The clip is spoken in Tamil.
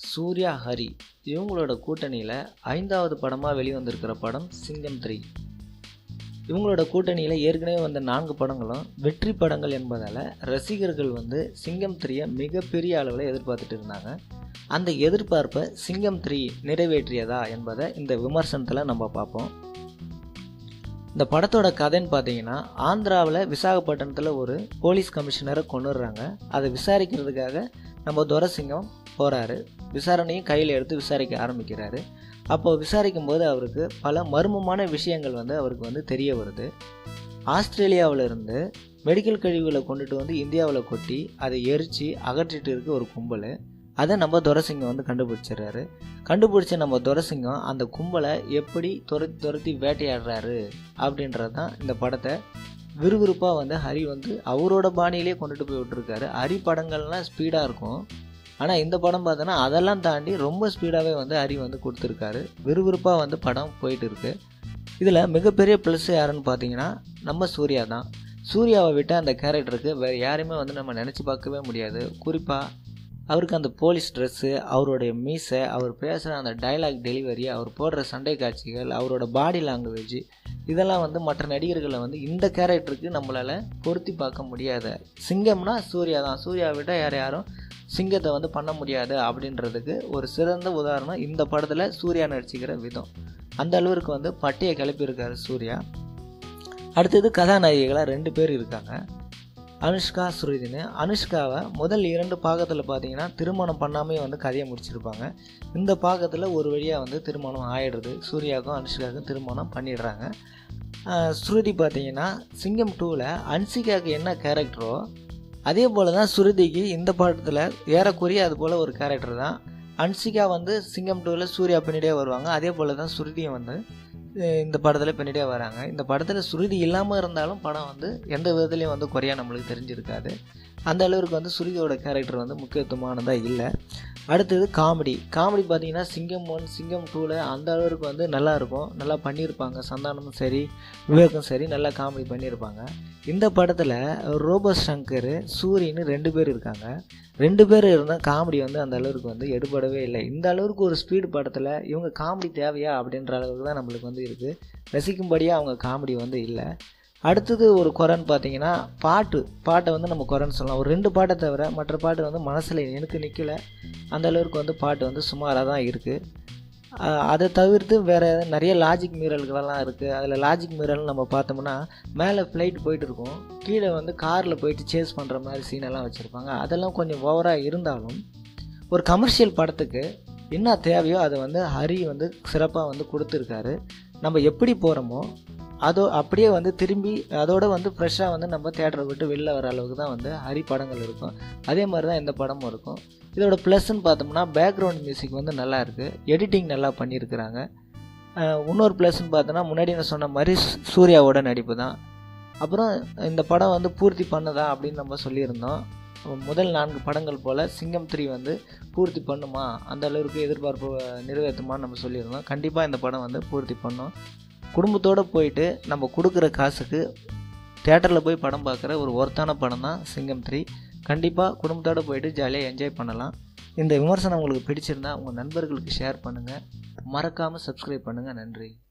சூர்யா ஹரி இவங்களோட கூட்டணியில் ஐந்தாவது படமாக வெளிவந்திருக்கிற படம் சிங்கம் த்ரீ இவங்களோட கூட்டணியில் ஏற்கனவே வந்த நான்கு படங்களும் வெற்றி படங்கள் என்பதால் ரசிகர்கள் வந்து சிங்கம் த்ரீயை மிகப்பெரிய அளவில் எதிர்பார்த்துட்டு இருந்தாங்க அந்த எதிர்பார்ப்பை சிங்கம் த்ரீ நிறைவேற்றியதா என்பதை இந்த விமர்சனத்தில் நம்ம பார்ப்போம் இந்த படத்தோட கதைன்னு பார்த்தீங்கன்னா ஆந்திராவில் விசாகப்பட்டினத்தில் ஒரு போலீஸ் கமிஷனரை கொண்டு வர்றாங்க அதை விசாரிக்கிறதுக்காக நம்ம துரசிங்கம் போகிறாரு விசாரணையும் கையில் எடுத்து விசாரிக்க ஆரம்பிக்கிறாரு அப்போ விசாரிக்கும் போது அவருக்கு பல மர்மமான விஷயங்கள் வந்து அவருக்கு வந்து தெரிய வருது ஆஸ்திரேலியாவிலிருந்து மெடிக்கல் கழிவுகளை கொண்டுட்டு வந்து இந்தியாவில் கொட்டி அதை எரித்து அகற்றிட்டு இருக்க ஒரு கும்பல் அதை நம்ம துரசிங்கம் வந்து கண்டுபிடிச்சிடுறாரு கண்டுபிடிச்ச நம்ம துரசிங்கம் அந்த கும்பலை எப்படி துரத்தி துரத்தி வேட்டையாடுறாரு அப்படின்றது தான் இந்த படத்தை விறுவிறுப்பாக வந்து ஹரி வந்து அவரோட பாணியிலே கொண்டுட்டு போய் விட்டுருக்காரு ஹரி படங்கள்லாம் ஸ்பீடாக இருக்கும் ஆனால் இந்த படம் பார்த்தோன்னா அதெல்லாம் தாண்டி ரொம்ப ஸ்பீடாகவே வந்து ஹரி வந்து கொடுத்துருக்காரு விறுவிறுப்பாக வந்து படம் போயிட்டு இருக்கு இதில் மிகப்பெரிய ப்ளஸ் யாருன்னு பார்த்தீங்கன்னா நம்ம சூர்யா தான் சூர்யாவை விட்ட அந்த கேரக்டருக்கு வேறு யாரையுமே வந்து நம்ம நினச்சி பார்க்கவே முடியாது குறிப்பாக அவருக்கு அந்த போலீஸ் ட்ரெஸ்ஸு அவருடைய மீசை அவர் பேசுகிற அந்த டைலாக் டெலிவரி அவர் போடுற சண்டை காட்சிகள் அவரோட பாடி லாங்குவேஜ் இதெல்லாம் வந்து மற்ற நடிகர்களை வந்து இந்த கேரக்டருக்கு நம்மளால் பொருத்தி பார்க்க முடியாது சிங்கம்னா சூர்யா தான் சூர்யா விட யார் யாரும் சிங்கத்தை வந்து பண்ண முடியாது அப்படின்றதுக்கு ஒரு சிறந்த உதாரணம் இந்த படத்தில் சூர்யா நடிச்சுக்கிற விதம் அந்த அளவிற்கு வந்து பட்டியை கிளப்பியிருக்காரு சூர்யா அடுத்தது கதாநாயகிகளாக ரெண்டு பேர் இருக்காங்க அனுஷ்கா ஸ்ருதின்னு அனுஷ்காவை முதல் இரண்டு பாகத்தில் பார்த்தீங்கன்னா திருமணம் பண்ணாமே வந்து கதையை முடிச்சிருப்பாங்க இந்த பாகத்தில் ஒரு வழியாக வந்து திருமணம் ஆயிடுறது சூர்யாவுக்கும் அனுஷ்காவுக்கும் திருமணம் பண்ணிடுறாங்க ஸ்ருதி பார்த்தீங்கன்னா சிங்கம் டூவில் அன்சிகாவுக்கு என்ன கேரக்டரோ அதே போல் தான் ஸ்ருதிக்கு இந்த படத்தில் ஏறக்குறைய அது போல் ஒரு கேரக்டர் தான் அன்சிகா வந்து சிங்கம் டூவில் சூர்யா பின்னாடியே வருவாங்க அதே போல் தான் ஸ்ருதியும் வந்து இந்த படத்தில் பின்னாடியே வராங்க இந்த படத்தில் சுருதி இல்லாமல் இருந்தாலும் படம் வந்து எந்த விதத்துலையும் வந்து குறையா நம்மளுக்கு தெரிஞ்சிருக்காது அந்த அளவுக்கு வந்து சுருதியோட கேரக்டர் வந்து முக்கியத்துவமானதாக இல்லை அடுத்தது காமெடி காமெடி பார்த்தீங்கன்னா சிங்கம் ஒன் சிங்கம் டூவில் அந்த அளவுக்கு வந்து நல்லா இருக்கும் நல்லா பண்ணியிருப்பாங்க சந்தானமும் சரி விவேக்கும் சரி நல்லா காமெடி பண்ணியிருப்பாங்க இந்த படத்தில் ரோபோ சங்கர் சூரியன்னு ரெண்டு பேர் இருக்காங்க ரெண்டு பேர் இருந்தால் காமெடி வந்து அந்த அளவுக்கு வந்து எடுபடவே இல்லை இந்த அளவுக்கு ஒரு ஸ்பீடு படத்தில் இவங்க காமெடி தேவையா அப்படின்ற அளவுக்கு தான் நம்மளுக்கு வந்து இருக்குது ரசிக்கும்படியாக அவங்க காமெடி வந்து இல்லை அடுத்தது ஒரு குறைன்னு பார்த்தீங்கன்னா பாட்டு பாட்டை வந்து நம்ம குறைன்னு சொல்லலாம் ஒரு ரெண்டு பாட்டை தவிர மற்ற பாட்டு வந்து மனசில் எனக்கு நிற்கல அந்த அளவுக்கு வந்து பாட்டு வந்து சுமாராக தான் இருக்குது அதை தவிர்த்து வேறு நிறைய லாஜிக் மீறல்களெல்லாம் இருக்குது அதில் லாஜிக் மீறல் நம்ம பார்த்தோம்னா மேலே ஃப்ளைட் போயிட்டு இருக்கும் கீழே வந்து காரில் போயிட்டு சேஸ் பண்ணுற மாதிரி சீனெல்லாம் வச்சுருப்பாங்க அதெல்லாம் கொஞ்சம் ஓவராக இருந்தாலும் ஒரு கமர்ஷியல் படத்துக்கு என்ன தேவையோ அதை வந்து ஹரி வந்து சிறப்பாக வந்து கொடுத்துருக்காரு நம்ம எப்படி போகிறோமோ அதோ அப்படியே வந்து திரும்பி அதோட வந்து ஃப்ரெஷ்ஷாக வந்து நம்ம தேட்டரை விட்டு வெளில வர அளவுக்கு தான் வந்து ஹரி படங்கள் இருக்கும் அதே மாதிரி தான் இந்த படமும் இருக்கும் இதோட ப்ளஸ்ன்னு பார்த்தோம்னா பேக்ரவுண்ட் மியூசிக் வந்து நல்லா இருக்குது எடிட்டிங் நல்லா பண்ணியிருக்கிறாங்க இன்னொரு ப்ளஸ்ன்னு பார்த்தோன்னா முன்னாடி நான் சொன்ன மாதிரி சூர்யாவோட நடிப்பு தான் அப்புறம் இந்த படம் வந்து பூர்த்தி பண்ணுதா அப்படின்னு நம்ம சொல்லியிருந்தோம் முதல் நான்கு படங்கள் போல் சிங்கம் த்ரீ வந்து பூர்த்தி பண்ணுமா அந்த அளவுக்கு எதிர்பார்ப்பு நிறைவேற்றுமான்னு நம்ம சொல்லியிருந்தோம் கண்டிப்பாக இந்த படம் வந்து பூர்த்தி பண்ணும் குடும்பத்தோடு போயிட்டு நம்ம கொடுக்குற காசுக்கு தேட்டரில் போய் படம் பார்க்குற ஒரு ஒர்த்தான படம் தான் சிங்கம் த்ரீ கண்டிப்பாக குடும்பத்தோடு போயிட்டு ஜாலியாக என்ஜாய் பண்ணலாம் இந்த விமர்சனம் உங்களுக்கு பிடிச்சிருந்தா உங்கள் நண்பர்களுக்கு ஷேர் பண்ணுங்கள் மறக்காமல் சப்ஸ்கிரைப் பண்ணுங்கள் நன்றி